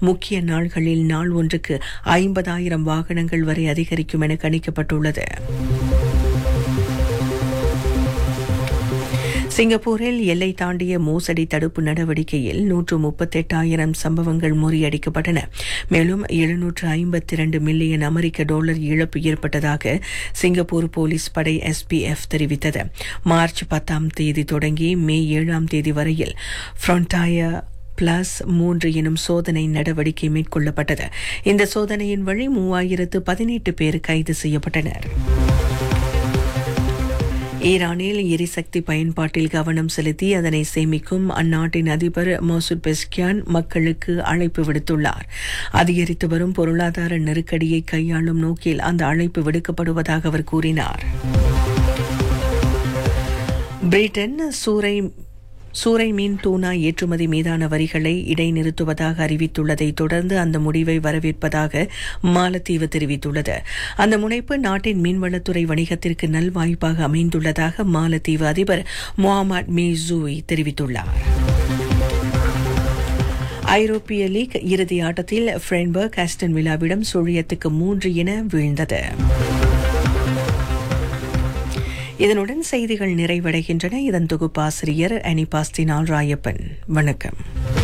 முக்கிய நாள்களில் நாள் ஒன்றுக்கு ஐம்பதாயிரம் வாகனங்கள் வரை அதிகரிக்கும் என கணிக்கப்பட்டுள்ளது சிங்கப்பூரில் எல்லை தாண்டிய மோசடி தடுப்பு நடவடிக்கையில் நூற்று முப்பத்தெட்டாயிரம் சம்பவங்கள் முறியடிக்கப்பட்டன மேலும் எழுநூற்று ஐம்பத்தி இரண்டு மில்லியன் அமெரிக்க டாலர் இழப்பு ஏற்பட்டதாக சிங்கப்பூர் போலீஸ் படை எஸ்பிஎஃப் தெரிவித்தது மார்ச் பத்தாம் தேதி தொடங்கி மே ஏழாம் தேதி வரையில் ஃப்ரண்டாயா பிளஸ் மூன்று எனும் சோதனை நடவடிக்கை மேற்கொள்ளப்பட்டது இந்த சோதனையின் வழி மூவாயிரத்து பதினெட்டு பேர் கைது செய்யப்பட்டனர் ஈரானில் எரிசக்தி பயன்பாட்டில் கவனம் செலுத்தி அதனை சேமிக்கும் அந்நாட்டின் அதிபர் மசூத் பெஸ்கியான் மக்களுக்கு அழைப்பு விடுத்துள்ளார் அதிகரித்து வரும் பொருளாதார நெருக்கடியை கையாளும் நோக்கில் அந்த அழைப்பு விடுக்கப்படுவதாக அவர் கூறினார் பிரிட்டன் சூறை சூறை மீன் தூணா ஏற்றுமதி மீதான வரிகளை இடைநிறுத்துவதாக அறிவித்துள்ளதை தொடர்ந்து அந்த முடிவை வரவேற்பதாக மாலத்தீவு தெரிவித்துள்ளது அந்த முனைப்பு நாட்டின் மீன்வளத்துறை வணிகத்திற்கு நல்வாய்ப்பாக அமைந்துள்ளதாக மாலத்தீவு அதிபர் முகமது மீசூய் தெரிவித்துள்ளார் ஐரோப்பிய லீக் இறுதி ஆட்டத்தில் ஃப்ரென்பர்க் ஆஸ்டன் விழாவிடம் சுழியத்துக்கு மூன்று என வீழ்ந்தது இதனுடன் செய்திகள் நிறைவடைகின்றன இதன் தொகுப்பாசிரியர் அனிபாஸ்தினால் ராயப்பன் வணக்கம்